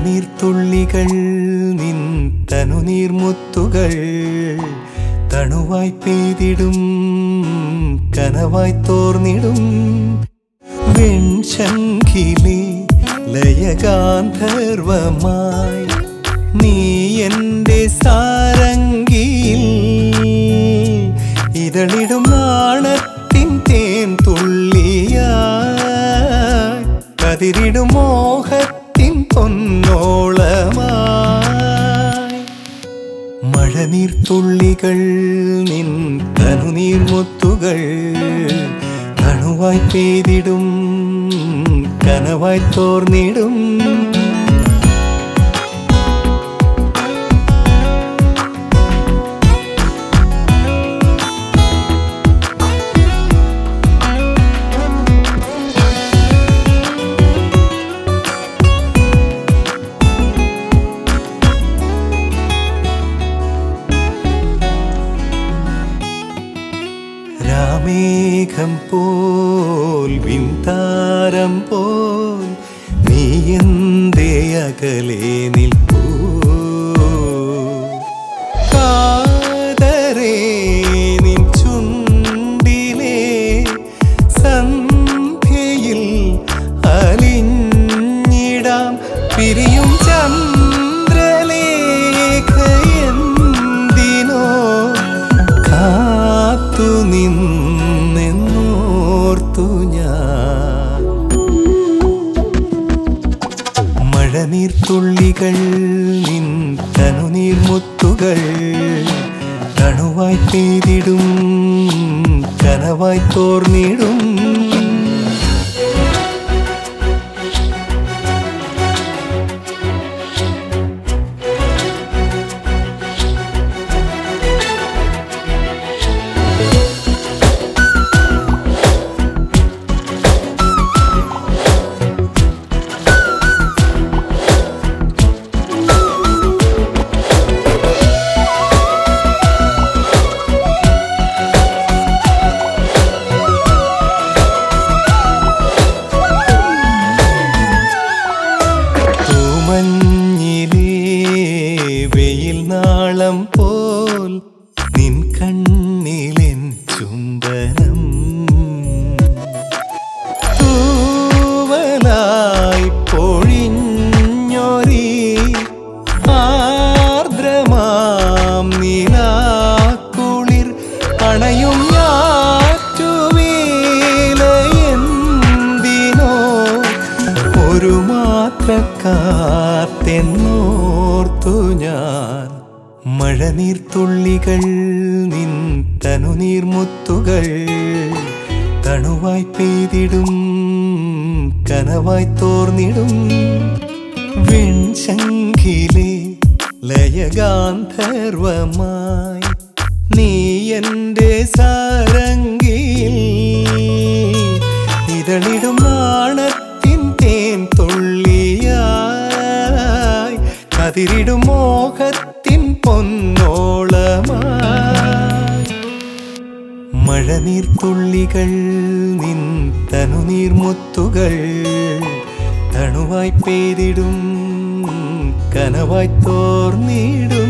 മഴനീർത്തുള്ളികൾ നിൻ തനുനീർമുത്തുകൾ തണുവായി പെയ്തിടും കനവായി തോർന്നിടും വെൺശങ്കിലെ ലയഗാന്ധർവമായി നീ എൻ്റെ സാരംഗിയിൽ ഇതളിടും നാണത്തിൻ തേൻ തുള്ളിയായി കതിരിടും മോഹത്തിൻ പൊന്നോളമായി മഴനീർത്തുള്ളികൾ നിൻ തനുനീർമുത്തുകൾ തണുവായി പെയ്തിടും കനവായി തോർന്നിടും രാമേഘം പോൽ വിന്താരം പോൽ നീ എന്തേ അകലെ നിൽപ്പൂ കാതരേ നിൻ ചുണ്ടിലെ സന്ധ്യയിൽ അലിഞ്ഞിടാം പിരിയും ചന്ദ്രലേഖ എന്തിനോ കാത്തു നിന്നെന്നോർത്തു ഞാൻ മഴനീർത്തുള്ളികൾ നിൻ തനുനീർമുത്തുകൾ തണുവായി പെയ്തിടും കനവായി തോർന്നിടും തൂമഞ്ഞിലേ വെയിൽ നാളം പോൽ നിൻ കണ്ണിലെൻ ചുംബനം തൂവലായി പൊഴിഞ്ഞൊരി ആർദ്രമാം നീലാക്കുളിർ അണയും ഞാറ്റുവേലയെന്തിനോ ഒരു മാത്ര കാത്തെന്നോർത്തു ഞാൻ മഴനീർത്തുള്ളികൾ നിൻ തനുനീർമുത്തുകൾ തണുവായി പെയ്തിടും കനവായി തോർന്നിടും വെൺശങ്കിലെ ലയഗാന്ധർവമായി നീ എൻ്റെ സാരംഗിയിൽ ഇതളിടും നാണത്തിൻ തേൻ തുള്ളിയായി കതിരിടും മോഹത്തിൻ പൊന്നോളമായി മഴനീർത്തുള്ളികൾ നിൻ തനുനീർമുത്തുകൾ തണുവായി പെയ്തിടും കനവായി തോർന്നിടും